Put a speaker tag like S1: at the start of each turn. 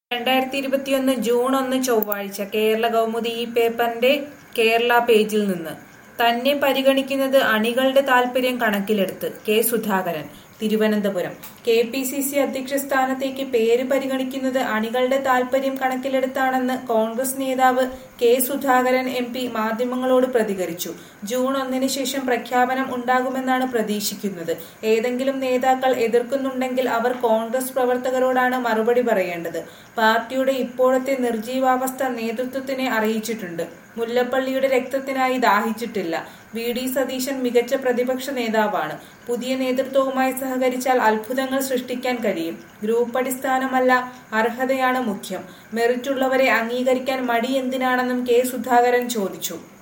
S1: രണ്ടായിരത്തി ഇരുപത്തിയൊന്ന് ജൂൺ ഒന്ന് ചൊവ്വാഴ്ച കേരള കൗമുദി ഈ പേപ്പറിന്റെ കേരള പേജിൽ നിന്ന് തന്നെ പരിഗണിക്കുന്നത് അണികളുടെ താൽപര്യം കണക്കിലെടുത്ത് K Sudhakaran Thiruvananthapuram K P C C അധ്യക്ഷ സ്ഥാനത്തേക്ക് പേര് പരിഗണിക്കുന്നത് അണികളുടെ താൽപര്യം കണക്കിലെടുത്താണെന്ന് കോൺഗ്രസ് നേതാവ് കെ സുധാകരൻ എം പി മാധ്യമങ്ങളോട് പ്രതികരിച്ചു ജൂൺ ഒന്നിന് ശേഷം പ്രഖ്യാപനം ഉണ്ടാകുമെന്നാണ് പ്രതീക്ഷിക്കുന്നത് ഏതെങ്കിലും നേതാക്കൾ എതിർക്കുന്നുണ്ടെങ്കിൽ അവർ കോൺഗ്രസ് പ്രവർത്തകരോടാണ് മറുപടി പറയേണ്ടത് പാർട്ടിയുടെ ഇപ്പോഴത്തെ നിർജീവാവസ്ഥ നേതൃത്വത്തിനെ അറിയിച്ചിട്ടുണ്ട് മുല്ലപ്പള്ളിയുടെ രക്തത്തിനായി ദാഹിച്ചിട്ടില്ല വി ഡി സതീശൻ മികച്ച പ്രതിപക്ഷ നേതാവാണ് പുതിയ നേതൃത്വവുമായി സഹകരിച്ചാൽ അത്ഭുതങ്ങൾ സൃഷ്ടിക്കാൻ കഴിയും ഗ്രൂപ്പ് അടിസ്ഥാനമല്ല അർഹതയാണ് മുഖ്യം മെറിറ്റുള്ളവരെ അംഗീകരിക്കാൻ മടി എന്തിനാണെന്നും കെ സുധാകരൻ ചോദിച്ചു